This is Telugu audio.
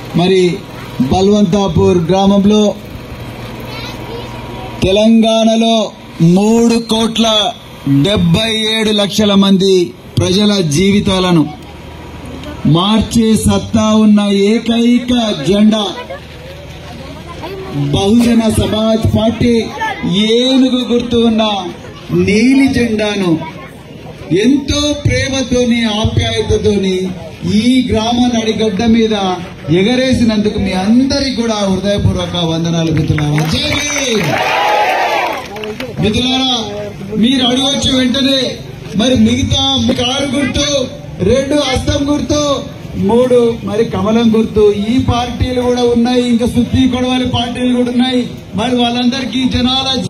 మరి బల్వంతాపూర్ గ్రామంలో తెలంగాణలో మూడు కోట్ల డెబ్బై ఏడు లక్షల మంది ప్రజల జీవితాలను మార్చే సత్తా ఉన్న ఏకైక జెండా బహుజన సమాజ్ పార్టీ ఏనుగు గుర్తు ఉన్న నీలి జెండాను ఎంతో ప్రేమతోని ఆప్యాయతతోని ఈ గ్రామ నడిగడ్డ మీద ఎగరేసినందుకు మీ అందరికి కూడా హృదయపూర్వక వందనాలు మిత్రులారా జై భీమ్. మిత్రులారా మీరు అడగొచ్చు వెంటనే మరి మిగతా కారు గుర్తు రెండు హస్తం గుర్తు మూడు మరి కమలం గుర్తు ఈ పార్టీలు కూడా ఉన్నాయి ఇంకా సుత్తి కొడవలి పార్టీలు కూడా ఉన్నాయి మరి వాళ్ళందరికీ జనాల